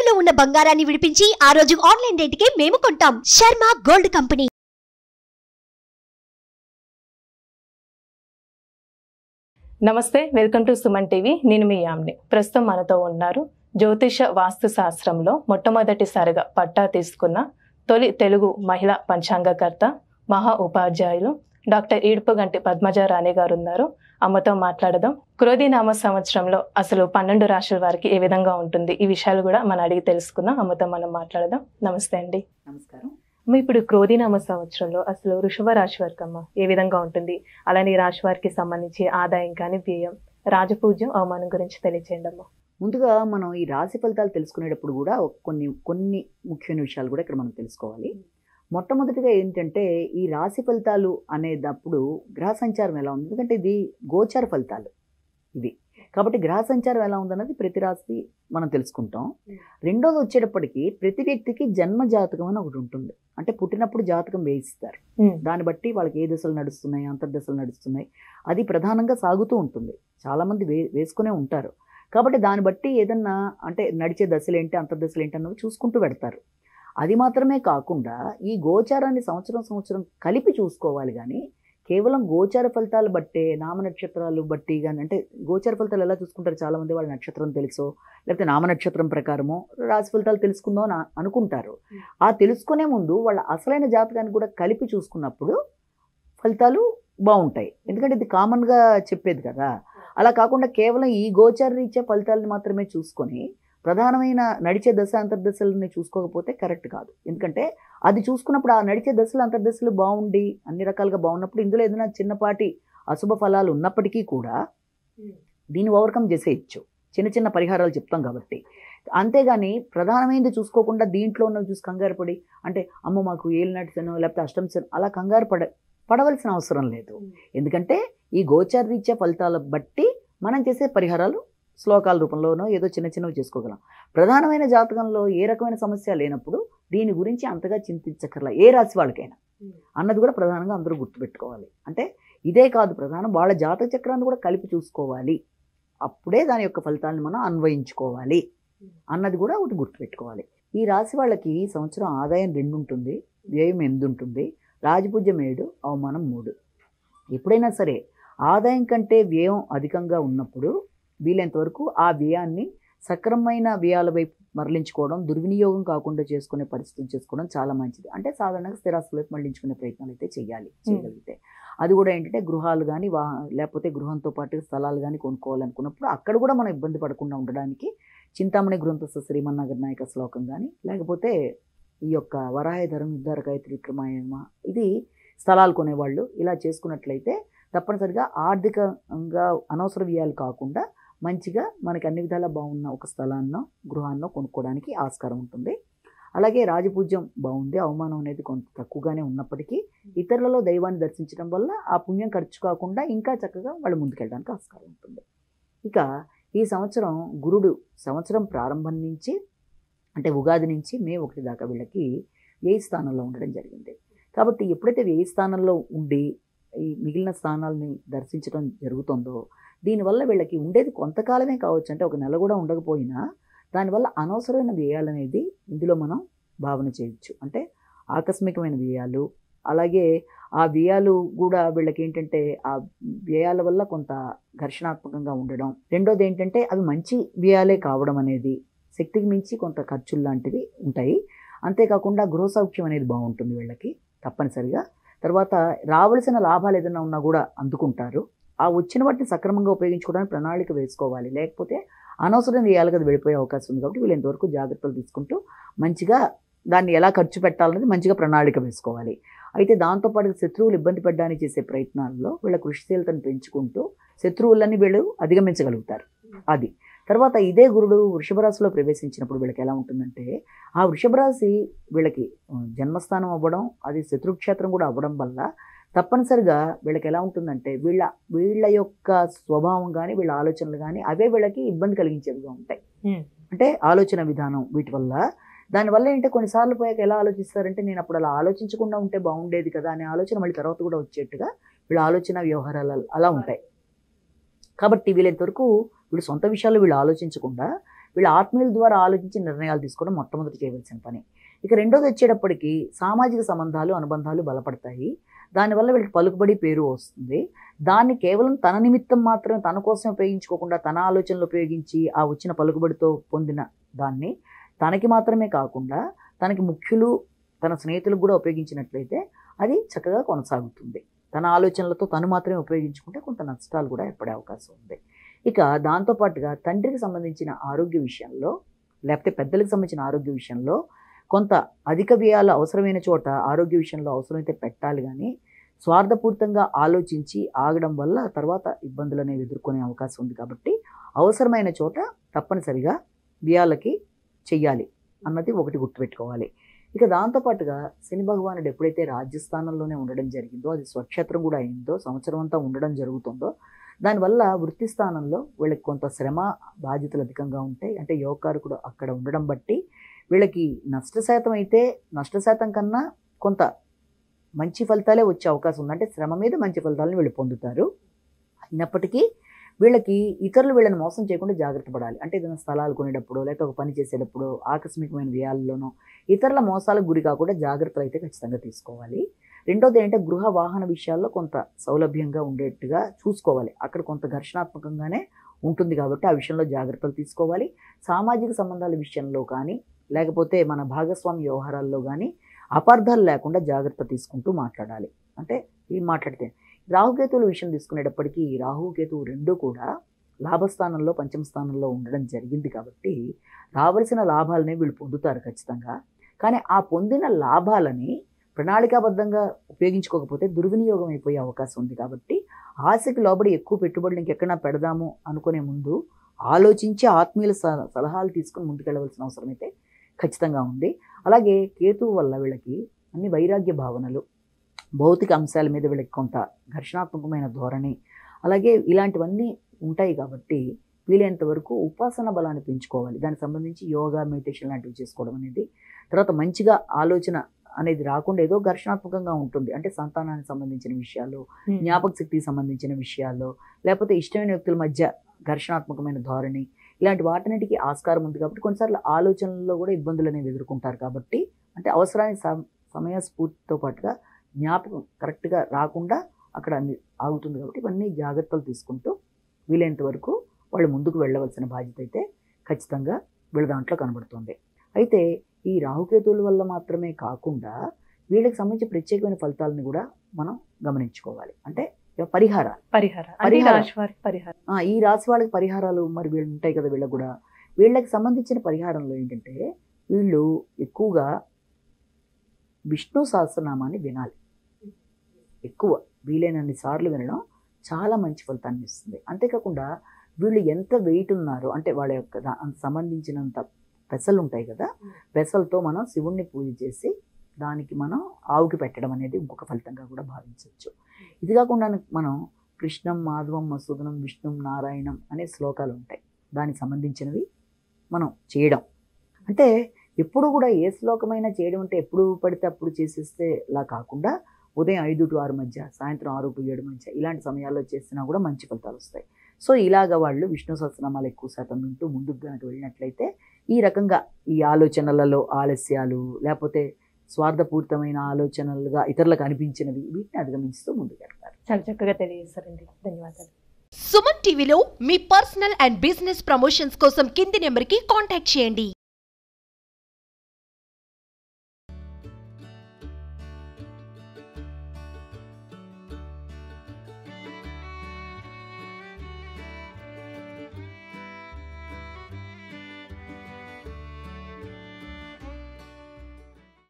తాకట్టులో ఉన్న బంగారాన్ని విడిపించి ఆ రోజు ఆన్లైన్ రేటుకే మేము కొంటాం శర్మ గోల్డ్ కంపెనీ నమస్తే వెల్కమ్ టు సుమన్ టీవీ నేను మీ యామ్ని ప్రస్తుతం మనతో ఉన్నారు జ్యోతిష వాస్తు శాస్త్రంలో మొట్టమొదటిసారిగా పట్టా తీసుకున్న తొలి తెలుగు మహిళా పంచాంగకర్త మహా ఉపాధ్యాయులు డాక్టర్ ఈడుపుగంటి పద్మజ రాణి గారు ఉన్నారు అమ్మతో మాట్లాడదాం క్రోధినామ సంవత్సరంలో అసలు పన్నెండు రాశుల వారికి ఏ విధంగా ఉంటుంది ఈ విషయాలు కూడా మనం అడిగి తెలుసుకుందాం అమ్మతో మనం మాట్లాడదాం నమస్తే అండి నమస్కారం అమ్మ ఇప్పుడు క్రోధినామ సంవత్సరంలో అసలు వృషభ రాశి వారికి అమ్మ ఏ విధంగా ఉంటుంది అలానే ఈ రాశి వారికి సంబంధించి ఆదాయం కానీ వ్యయం రాజపూజ్యం అవమానం గురించి తెలియచేయండి అమ్మ ముందుగా మనం ఈ రాశి ఫలితాలు తెలుసుకునేటప్పుడు కూడా ఒక కొన్ని కొన్ని ముఖ్యమైన విషయాలు కూడా ఇక్కడ మనం తెలుసుకోవాలి మొట్టమొదటిగా ఏంటంటే ఈ రాశి ఫలితాలు అనేటప్పుడు గ్రహ సంచారం ఎలా ఉంది ఎందుకంటే ఇది గోచార ఫలితాలు ఇవి కాబట్టి గ్రహ సంచారం ఎలా ఉందన్నది ప్రతి రాశి మనం తెలుసుకుంటాం రెండోది వచ్చేటప్పటికి ప్రతి వ్యక్తికి జన్మ జాతకం అని ఒకటి ఉంటుంది అంటే పుట్టినప్పుడు జాతకం వేయిస్తారు దాన్ని బట్టి వాళ్ళకి ఏ దశలు నడుస్తున్నాయి అంతర్దశలు నడుస్తున్నాయి అది ప్రధానంగా సాగుతూ ఉంటుంది చాలామంది వే వేసుకునే ఉంటారు కాబట్టి దాన్ని బట్టి ఏదన్నా అంటే నడిచే దశలు ఏంటి అంతర్దశలు ఏంటి అన్నవి చూసుకుంటూ పెడతారు అది మాత్రమే కాకుండా ఈ గోచారాన్ని సంవత్సరం సంవత్సరం కలిపి చూసుకోవాలి కానీ కేవలం గోచార ఫలితాలు బట్టే నామ నక్షత్రాలు బట్టి కానీ అంటే గోచార ఫలితాలు ఎలా చూసుకుంటారు చాలామంది వాళ్ళ నక్షత్రం తెలుసో లేకపోతే నామ నక్షత్రం ప్రకారమో రాశి ఫలితాలు తెలుసుకుందాం అని అనుకుంటారు ఆ తెలుసుకునే ముందు వాళ్ళ అసలైన జాతకాన్ని కూడా కలిపి చూసుకున్నప్పుడు ఫలితాలు బాగుంటాయి ఎందుకంటే ఇది కామన్గా చెప్పేది కదా అలా కాకుండా కేవలం ఈ గోచార రీత్యా ఫలితాలను మాత్రమే చూసుకొని ప్రధానమైన నడిచే దశ అంతర్దశలని చూసుకోకపోతే కరెక్ట్ కాదు ఎందుకంటే అది చూసుకున్నప్పుడు ఆ నడిచే దశలు అంతర్దశలు బాగుండి అన్ని రకాలుగా బాగున్నప్పుడు ఇందులో ఏదైనా చిన్నపాటి అశుభ ఫలాలు ఉన్నప్పటికీ కూడా దీన్ని ఓవర్కమ్ చేసేయచ్చు చిన్న చిన్న పరిహారాలు చెప్తాం కాబట్టి అంతేగాని ప్రధానమైనది చూసుకోకుండా దీంట్లో ఉన్నవి చూసి కంగారు పడి అంటే అమ్మ మాకు ఏలినాటి శనో లేకపోతే అష్టం శనో అలా కంగారు పడ పడవలసిన అవసరం లేదు ఎందుకంటే ఈ గోచార రీత్యా ఫలితాల బట్టి మనం చేసే పరిహారాలు శ్లోకాల రూపంలోనో ఏదో చిన్న చిన్నవి చేసుకోగలం ప్రధానమైన జాతకంలో ఏ రకమైన సమస్య లేనప్పుడు దీని గురించి అంతగా చింతించక్కర్లా ఏ రాశి వాళ్ళకైనా అన్నది కూడా ప్రధానంగా అందరూ గుర్తుపెట్టుకోవాలి అంటే ఇదే కాదు ప్రధానం వాళ్ళ జాతక చక్రాన్ని కూడా కలిపి చూసుకోవాలి అప్పుడే దాని యొక్క ఫలితాలను మనం అన్వయించుకోవాలి అన్నది కూడా ఒకటి గుర్తుపెట్టుకోవాలి ఈ రాశి వాళ్ళకి ఈ సంవత్సరం ఆదాయం రెండు ఉంటుంది వ్యయం ఎనిమిది ఉంటుంది రాజపూజ్యం ఏడు అవమానం మూడు ఎప్పుడైనా సరే ఆదాయం కంటే వ్యయం అధికంగా ఉన్నప్పుడు వీలైనంత వరకు ఆ వ్యయాన్ని సక్రమమైన వ్యయాల వైపు మరలించుకోవడం దుర్వినియోగం కాకుండా చేసుకునే పరిస్థితి చేసుకోవడం చాలా మంచిది అంటే సాధారణంగా స్థిరాస్తుల వైపు మళ్ళించుకునే ప్రయత్నాలు అయితే చేయాలి చేయగలిగితే అది కూడా ఏంటంటే గృహాలు కానీ వా లేకపోతే గృహంతో పాటు స్థలాలు కానీ కొనుక్కోవాలనుకున్నప్పుడు అక్కడ కూడా మనం ఇబ్బంది పడకుండా ఉండడానికి చింతామణి గృహంతస్థ శ్రీమన్నాగర్ నాయక శ్లోకం కానీ లేకపోతే ఈ యొక్క వరాయధరం యుద్ధారకాయ త్రిక్రమాయమ ఇది స్థలాలు కొనేవాళ్ళు ఇలా చేసుకున్నట్లయితే తప్పనిసరిగా ఆర్థికంగా అనవసర వ్యయాలు కాకుండా మంచిగా మనకి అన్ని విధాలా బాగున్న ఒక స్థలాన్నో గృహాన్నో కొనుక్కోవడానికి ఆస్కారం ఉంటుంది అలాగే రాజపూజ్యం బాగుంది అవమానం అనేది కొంత తక్కువగానే ఉన్నప్పటికీ ఇతరులలో దైవాన్ని దర్శించడం వల్ల ఆ పుణ్యం ఖర్చు కాకుండా ఇంకా చక్కగా వాళ్ళు ముందుకెళ్ళడానికి ఆస్కారం ఉంటుంది ఇక ఈ సంవత్సరం గురుడు సంవత్సరం ప్రారంభం నుంచి అంటే ఉగాది నుంచి మే ఒకటి దాకా వీళ్ళకి వ్యయ స్థానంలో ఉండడం జరిగింది కాబట్టి ఎప్పుడైతే వ్యయ స్థానంలో ఉండి ఈ మిగిలిన స్థానాలని దర్శించడం జరుగుతుందో దీనివల్ల వీళ్ళకి ఉండేది కొంతకాలమే కావచ్చు అంటే ఒక నెల కూడా ఉండకపోయినా దానివల్ల అనవసరమైన వ్యయాలు అనేది ఇందులో మనం భావన చేయొచ్చు అంటే ఆకస్మికమైన వ్యయాలు అలాగే ఆ వ్యయాలు కూడా వీళ్ళకి ఏంటంటే ఆ వ్యయాల వల్ల కొంత ఘర్షణాత్మకంగా ఉండడం రెండోది ఏంటంటే అవి మంచి వ్యయాలే కావడం అనేది శక్తికి మించి కొంత ఖర్చులు లాంటివి ఉంటాయి అంతేకాకుండా గృహ సౌఖ్యం అనేది బాగుంటుంది వీళ్ళకి తప్పనిసరిగా తర్వాత రావలసిన లాభాలు ఏదైనా ఉన్నా కూడా అందుకుంటారు ఆ వచ్చిన వాటిని సక్రమంగా ఉపయోగించుకోవడానికి ప్రణాళిక వేసుకోవాలి లేకపోతే అనవసరం వేయాలి కదా వెళ్ళిపోయే అవకాశం ఉంది కాబట్టి వీళ్ళు ఎంతవరకు జాగ్రత్తలు తీసుకుంటూ మంచిగా దాన్ని ఎలా ఖర్చు పెట్టాలనేది మంచిగా ప్రణాళిక వేసుకోవాలి అయితే దాంతోపాటు శత్రువులు ఇబ్బంది పడడానికి చేసే ప్రయత్నాల్లో వీళ్ళ కృషిశీలతను పెంచుకుంటూ శత్రువులని వీళ్ళు అధిగమించగలుగుతారు అది తర్వాత ఇదే గురుడు వృషభ రాశిలో ప్రవేశించినప్పుడు వీళ్ళకి ఎలా ఉంటుందంటే ఆ వృషభ రాశి వీళ్ళకి ఆ, జన్మస్థానం అవ్వడం అది శత్రుక్షేత్రం కూడా అవ్వడం వల్ల తప్పనిసరిగా వీళ్ళకి ఎలా ఉంటుందంటే వీళ్ళ వీళ్ళ యొక్క స్వభావం కానీ వీళ్ళ ఆలోచనలు కానీ అవే వీళ్ళకి ఇబ్బంది కలిగించేవిగా ఉంటాయి Hmm. అంటే ఆలోచన విధానం వీటి వల్ల దానివల్ల ఏంటంటే కొన్నిసార్లు పోయాక ఎలా ఆలోచిస్తారంటే నేను అప్పుడు అలా ఆలోచించకుండా ఉంటే బాగుండేది కదా అనే ఆలోచన మళ్ళీ తర్వాత కూడా వచ్చేట్టుగా వీళ్ళ ఆలోచన వ్యవహారాలు అలా ఉంటాయి కాబట్టి వీళ్ళంతవరకు వీళ్ళు సొంత విషయాలు వీళ్ళు ఆలోచించకుండా వీళ్ళ ఆత్మీయుల ద్వారా ఆలోచించి నిర్ణయాలు తీసుకోవడం మొట్టమొదటి చేయవలసిన పని ఇక రెండోది వచ్చేటప్పటికి సామాజిక సంబంధాలు అనుబంధాలు బలపడతాయి దానివల్ల వీళ్ళకి పలుకుబడి పేరు వస్తుంది దాన్ని కేవలం తన నిమిత్తం మాత్రమే తన కోసం ఉపయోగించుకోకుండా తన ఆలోచనలు ఉపయోగించి ఆ వచ్చిన పలుకుబడితో పొందిన దాన్ని తనకి మాత్రమే కాకుండా తనకి ముఖ్యులు తన స్నేహితులకు కూడా ఉపయోగించినట్లయితే అది చక్కగా కొనసాగుతుంది తన ఆలోచనలతో తను మాత్రమే ఉపయోగించుకుంటే కొంత నష్టాలు కూడా ఏర్పడే అవకాశం ఉంది ఇక దాంతోపాటుగా తండ్రికి సంబంధించిన ఆరోగ్య విషయంలో లేకపోతే పెద్దలకు సంబంధించిన ఆరోగ్య విషయంలో కొంత అధిక వ్యయాలు అవసరమైన చోట ఆరోగ్య విషయంలో అవసరమైతే పెట్టాలి కానీ స్వార్థపూరితంగా ఆలోచించి ఆగడం వల్ల తర్వాత ఇబ్బందులు అనేవి ఎదుర్కొనే అవకాశం ఉంది కాబట్టి అవసరమైన చోట తప్పనిసరిగా వ్యయాలకి చెయ్యాలి అన్నది ఒకటి గుర్తుపెట్టుకోవాలి ఇక దాంతోపాటుగా శని భగవానుడు ఎప్పుడైతే రాజ్యస్థానంలోనే ఉండడం జరిగిందో అది స్వక్షేత్రం కూడా అయిందో సంవత్సరం అంతా ఉండడం జరుగుతుందో దానివల్ల వృత్తి స్థానంలో వీళ్ళకి కొంత శ్రమ బాధ్యతలు అధికంగా ఉంటాయి అంటే యోగకారకుడు అక్కడ ఉండడం బట్టి వీళ్ళకి నష్ట శాతం అయితే నష్ట శాతం కన్నా కొంత మంచి ఫలితాలే వచ్చే అవకాశం ఉంది అంటే శ్రమ మీద మంచి ఫలితాలను వీళ్ళు పొందుతారు అయినప్పటికీ వీళ్ళకి ఇతరులు వీళ్ళని మోసం చేయకుండా జాగ్రత్త పడాలి అంటే ఏదైనా స్థలాలు కొనేటప్పుడు లేకపోతే ఒక పని చేసేటప్పుడు ఆకస్మికమైన వ్యయాల్లోనో ఇతరుల మోసాలకు గురి కాకుండా జాగ్రత్తలు అయితే ఖచ్చితంగా తీసుకోవాలి రెండోది ఏంటంటే గృహ వాహన విషయాల్లో కొంత సౌలభ్యంగా ఉండేట్టుగా చూసుకోవాలి అక్కడ కొంత ఘర్షణాత్మకంగానే ఉంటుంది కాబట్టి ఆ విషయంలో జాగ్రత్తలు తీసుకోవాలి సామాజిక సంబంధాల విషయంలో కానీ లేకపోతే మన భాగస్వామి వ్యవహారాల్లో కానీ అపార్థాలు లేకుండా జాగ్రత్త తీసుకుంటూ మాట్లాడాలి అంటే ఏం మాట్లాడితే రాహుకేతువుల విషయం తీసుకునేటప్పటికీ రాహుకేతువు రెండూ కూడా లాభస్థానంలో పంచమ స్థానంలో ఉండడం జరిగింది కాబట్టి రావలసిన లాభాలని వీళ్ళు పొందుతారు ఖచ్చితంగా కానీ ఆ పొందిన లాభాలని ప్రణాళికాబద్ధంగా ఉపయోగించుకోకపోతే దుర్వినియోగం అయిపోయే అవకాశం ఉంది కాబట్టి ఆశకి లోబడి ఎక్కువ పెట్టుబడులు ఇంకెక్కడా పెడదాము అనుకునే ముందు ఆలోచించి ఆత్మీయుల స- సలహాలు తీసుకుని ముందుకెళ్ళవలసిన అవసరం అయితే ఖచ్చితంగా ఉంది అలాగే కేతువు వల్ల వీళ్ళకి అన్ని వైరాగ్య భావనలు భౌతిక అంశాల మీద వీళ్ళకి కొంత ఘర్షణాత్మకమైన ధోరణి అలాగే ఇలాంటివన్నీ ఉంటాయి కాబట్టి వీలైనంత వరకు ఉపాసన బలాన్ని పెంచుకోవాలి దానికి సంబంధించి యోగా మెడిటేషన్ లాంటివి చేసుకోవడం అనేది తర్వాత మంచిగా ఆలోచన అనేది రాకుండా ఏదో ఘర్షణాత్మకంగా ఉంటుంది అంటే సంతానానికి సంబంధించిన విషయాలు జ్ఞాపక శక్తికి సంబంధించిన విషయాల్లో లేకపోతే ఇష్టమైన వ్యక్తుల మధ్య ఘర్షణాత్మకమైన ధోరణి ఇలాంటి వాటన్నిటికీ ఆస్కారం ఉంది కాబట్టి కొన్నిసార్లు ఆలోచనల్లో కూడా ఇబ్బందులు అనేవి ఎదుర్కొంటారు కాబట్టి అంటే అవసరానికి సమ- సమయస్ఫూర్తితో పాటుగా జ్ఞాపకం కరెక్ట్గా రాకుండా అక్కడ అన్ని ఆగుతుంది కాబట్టి ఇవన్నీ జాగ్రత్తలు తీసుకుంటూ వీలైనంత వరకు వాళ్ళు ముందుకు వెళ్ళవలసిన బాధ్యత అయితే ఖచ్చితంగా వీళ్ళ దాంట్లో కనబడుతుంది అయితే ఈ రాహుకేతువుల వల్ల మాత్రమే కాకుండా వీళ్ళకి సంబంధించి ప్రత్యేకమైన ఫలితాలను కూడా మనం గమనించుకోవాలి అంటే ఇక పరిహారాలు పరిహారం అన్ని పరిహారం. రాశి వారికి పరిహారం ఆ, ఈ రాశి వాళ్ళకి పరిహారాలు మరి వీళ్ళు ఉంటాయి కదా వీళ్ళకి కూడా వీళ్ళకి సంబంధించిన పరిహారంలో ఏంటంటే వీళ్ళు ఎక్కువగా విష్ణు సహస్రనామాన్ని వినాలి ఎక్కువ వీలైనన్ని సార్లు వినడం చాలా మంచి ఫలితాన్ని ఇస్తుంది అంతేకాకుండా వీళ్ళు ఎంత వెయిట్ ఉన్నారో అంటే వాళ్ళ యొక్క దా- అంత సంబంధించినంత పెసలు ఉంటాయి కదా పెసలతో మనం శివుణ్ణి పూజ చేసి దానికి మనం ఆవుకి పెట్టడం అనేది ఇంకొక ఫలితంగా కూడా భావించవచ్చు ఇది కాకుండా మనం కృష్ణం మాధవం మసూదనం విష్ణుం నారాయణం అనే శ్లోకాలు ఉంటాయి దానికి సంబంధించినవి మనం చేయడం అంటే ఎప్పుడు కూడా ఏ శ్లోకమైనా చేయడం అంటే ఎప్పుడు పడితే అప్పుడు చేసేస్తే ఇలా కాకుండా ఉదయం ఐదు టు ఆరు మధ్య సాయంత్రం ఆరు టు ఏడు మధ్య ఇలాంటి సమయాల్లో చేసినా కూడా మంచి ఫలితాలు వస్తాయి సో ఇలాగ వాళ్ళు విష్ణు సహస్రనామాలు ఎక్కువ శాతం వింటూ ముందుకు కనుక వెళ్ళినట్లయితే ఈ రకంగా ఈ ఆలోచనలలో ఆలస్యాలు లేకపోతే స్వార్థపూరితమైన ఆలోచనలుగా ఇతరులకు అనిపించినవి వీటిని అధిగమిస్తూ ముందుకెళ్తారు చాలా చక్కగా తెలియజేస్తారండి ధన్యవాదాలు సుమన్ టీవీలో మీ పర్సనల్ అండ్ బిజినెస్ ప్రమోషన్స్ కోసం కింది నెంబర్కి కాంటాక్ట్ చేయండి